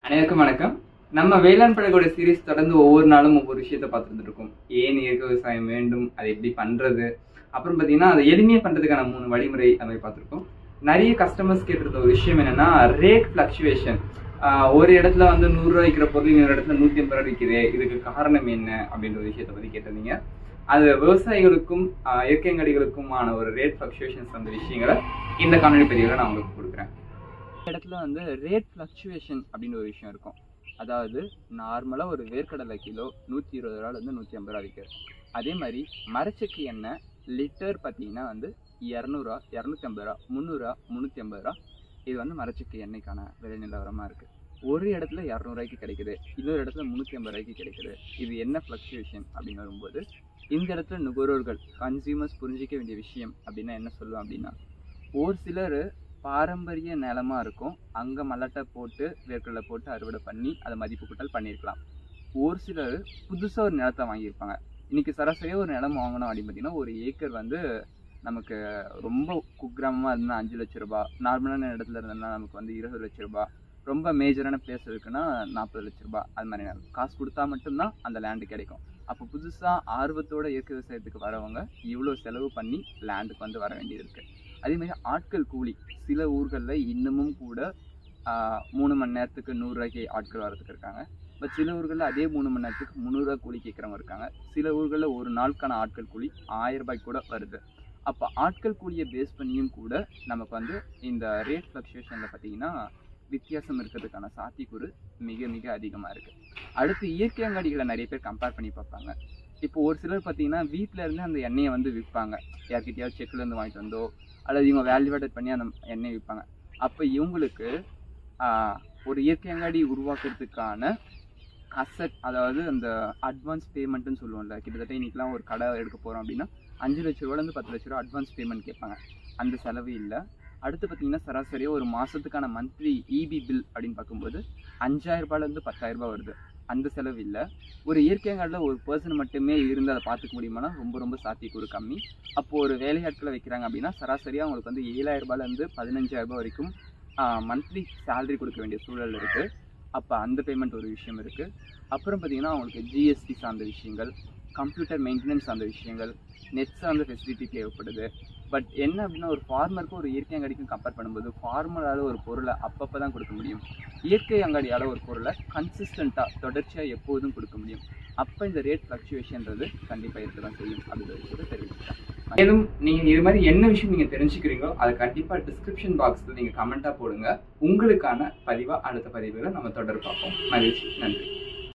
அனைவருக்கும் வணக்கம் நம்ம வேளாண் பழகோட சீரிஸ் தொடர்ந்து ஒவ்வொரு நாளும் ஒவ்வொரு விஷயத்த பார்த்துட்டு இருக்கோம் ஏன் இயற்கை விவசாயம் வேண்டும் அதை எப்படி பண்றது அப்புறம் பார்த்தீங்கன்னா அதை எளிமையாக பண்றதுக்கான மூணு வழிமுறை அந்த மாதிரி பார்த்துருக்கோம் நிறைய கஸ்டமர்ஸ் கேட்டிருந்த ஒரு விஷயம் என்னன்னா ரேட் ஃபிளக்சுவேஷன் ஒரு இடத்துல வந்து நூறு ரூபாய் விற்கிற பொருள் இன்னொரு இடத்துல நூற்றி ஐம்பது ரூபாய் விற்குது இதுக்கு காரணம் என்ன அப்படின்ற ஒரு விஷயத்தை பற்றி கேட்டிருந்தீங்க அது விவசாயிகளுக்கும் ஆஹ் இயற்கையங்கடிகளுக்குமான ஒரு ரேட் ஃபிளக்சுவேஷன்ஸ் அந்த விஷயங்களை இந்த காணொலி பதிவில் நான் உங்களுக்கு கொடுக்குறேன் இந்த இடத்துல வந்து ரேட் ஃப்ளக்சுவேஷன் அப்படின்னு ஒரு விஷயம் இருக்கும் அதாவது நார்மலாக ஒரு வேர்க்கடலை கிலோ நூற்றி இருபது ரூபாலேருந்து நூற்றி ஐம்பது ரூபா விற்கிறது அதே மாதிரி மரச்செக்கு எண்ணெய் லிட்டர் பார்த்தீங்கன்னா வந்து இரநூறுவா இரநூத்தி ஐம்பது ரூபா முந்நூறுரூவா முந்நூற்றி ஐம்பது ரூபா இது வந்து மரச்செக்கு எண்ணெய்க்கான விலை நிலவரமாக இருக்குது ஒரு இடத்துல இரநூறுவாய்க்கு கிடைக்குது இன்னொரு இடத்துல முந்நூற்றி ஐம்பது ரூபாய்க்கு கிடைக்குது இது என்ன ஃப்ளக்சுவேஷன் அப்படின்னு வரும்போது இந்த இடத்துல நுகர்வோர்கள் கன்சியூமர்ஸ் புரிஞ்சிக்க வேண்டிய விஷயம் அப்படின்னா என்ன சொல்லுவேன் அப்படின்னா ஒரு சிலர் பாரம்பரிய நிலமா இருக்கும் அங்கே மல்லாட்டை போட்டு வேர்க்கடலை போட்டு அறுவடை பண்ணி அதை மதிப்பு கூட்டல் பண்ணியிருக்கலாம் ஒரு சிலர் புதுசாக ஒரு நிலத்தை வாங்கியிருப்பாங்க இன்னைக்கு சராசரியாக ஒரு நிலம் வாங்கணும் அப்படின்னு பார்த்தீங்கன்னா ஒரு ஏக்கர் வந்து நமக்கு ரொம்ப குக்கிராமமாக இருந்தால் அஞ்சு லட்ச ரூபா நார்மலான இடத்துல இருந்ததுன்னா நமக்கு வந்து இருபது லட்ச ரூபா ரொம்ப மேஜரான பிளேஸ் இருக்குன்னா நாற்பது லட்ச ரூபா அது மாதிரி நேரம். காசு கொடுத்தா மட்டும்தான் அந்த லேண்டு கிடைக்கும் அப்போ புதுசாக ஆர்வத்தோட இயற்கை விவசாயத்துக்கு வரவங்க இவ்வளோ செலவு பண்ணி லேண்டுக்கு வந்து வர வேண்டியது இருக்குது அதே மாதிரி ஆட்கள் கூலி சில ஊர்களில் இன்னமும் கூட ஆஹ், மூணு மணி நேரத்துக்கு நூறுரூவாய்க்கு ஆட்கள் வரதுக்கு இருக்காங்க பட் சில ஊர்களில் அதே மூணு மணி நேரத்துக்கு முந்நூறுரூவா கூலி கேட்குறவங்க இருக்காங்க சில ஊர்களில் ஒரு நாளுக்கான ஆட்கள் கூலி ஆயிரம் ரூபாய்க்கு கூட வருது அப்போ ஆட்கள் கூலியை பேஸ் பண்ணியும் கூட நமக்கு வந்து இந்த ரேட் ஃப்ளக்சுவேஷனில் பார்த்தீங்கன்னா வித்தியாசம் இருக்கிறதுக்கான சாத்தியக்கூறு மிக மிக அதிகமாக இருக்குது அடுத்து இயற்கை அங்காடிகளை நிறைய பேர் கம்பேர் பண்ணி பார்ப்பாங்க இப்போ ஒரு சிலர் பார்த்தீங்கன்னா வீட்டில் இருந்து அந்த எண்ணெயை வந்து விற்பாங்க யார்கிட்டயாவது செக்கில் இருந்து வாங்கிட்டு வந்தோ அல்லது இவங்க வேல்யூவேட்டட் பண்ணி அந்த எண்ணெய் விற்பாங்க அப்போ இவங்களுக்கு ஆஹ், ஒரு இயற்கை அங்காடி உருவாக்குறதுக்கான அசட் அதாவது அந்த அட்வான்ஸ் பேமெண்ட்னு சொல்லுவோம்ல கிட்டத்தட்ட இன்னைக்கெல்லாம் ஒரு கடை எடுக்க போகிறோம் அப்படின்னா அஞ்சு லட்ச ரூபாலேருந்து பத்து லட்ச ரூபா அட்வான்ஸ் பேமெண்ட் கேட்பாங்க அந்த செலவு இல்லை அடுத்து பார்த்தீங்கன்னா சராசரியாக ஒரு மாதத்துக்கான மந்த்லி இபி பில் அப்படின்னு பார்க்கும்போது அஞ்சாயிரம் ரூபாயிலேருந்து பத்தாயிரம் ரூபாய் வருது அந்த செலவு இல்லை ஒரு இயற்கையாங்கல்ல ஒரு பர்சன் மட்டுமே இருந்து அதை பார்த்துக்க முடியுமானா ரொம்ப ரொம்ப சாத்தியக்கூறு கம்மி அப்போது ஒரு வேலையாட்களை வைக்கிறாங்க அப்படின்னா சராசரியாக அவங்களுக்கு வந்து ஏழாயிரம் ரூபாயிலேருந்து பதினஞ்சாயிரம் ரூபாய் வரைக்கும் மந்த்லி சேலரி கொடுக்க வேண்டிய சூழல் இருக்குது அப்போ அந்த பேமெண்ட் ஒரு விஷயம் இருக்குது அப்புறம் பார்த்தீங்கன்னா அவங்களுக்கு ஜிஎஸ்டி சார்ந்த விஷயங்கள் கம்ப்யூட்டர் மெயின்டெனன்ஸ் சார்ந்த விஷயங்கள் நெட் சார்ந்த ஃபெசிலிட்டி தேவைப்படுது பட் என்ன அப்படின்னா ஒரு ஃபார்மருக்கும் ஒரு இயற்கை அங்காடிக்கும் கம்பேர் பண்ணும்போது ஃபார்மரால் ஒரு பொருளை அப்பப்போ தான் கொடுக்க முடியும் இயற்கை அங்காடியால் ஒரு பொருளை கன்சிஸ்டண்ட்டாக தொடர்ச்சியாக எப்போதும் கொடுக்க முடியும் அப்போ இந்த ரேட் ஃப்ளக்சுவேஷன்றது கண்டிப்பாக இருக்க தான் செய்யும் அப்படிங்கிற விஷயத்தை தெரிவிச்சுட்டேன் மேலும் நீங்கள் இது மாதிரி என்ன விஷயம் நீங்கள் தெரிஞ்சுக்கிறீங்களோ அதை கண்டிப்பாக டிஸ்கிரிப்ஷன் பாக்ஸில் நீங்கள் கமெண்ட்டாக போடுங்க உங்களுக்கான பதிவாக அடுத்த பதிவுகளை நம்ம தொடர் பார்ப்போம் மகிழ்ச்சி நன்றி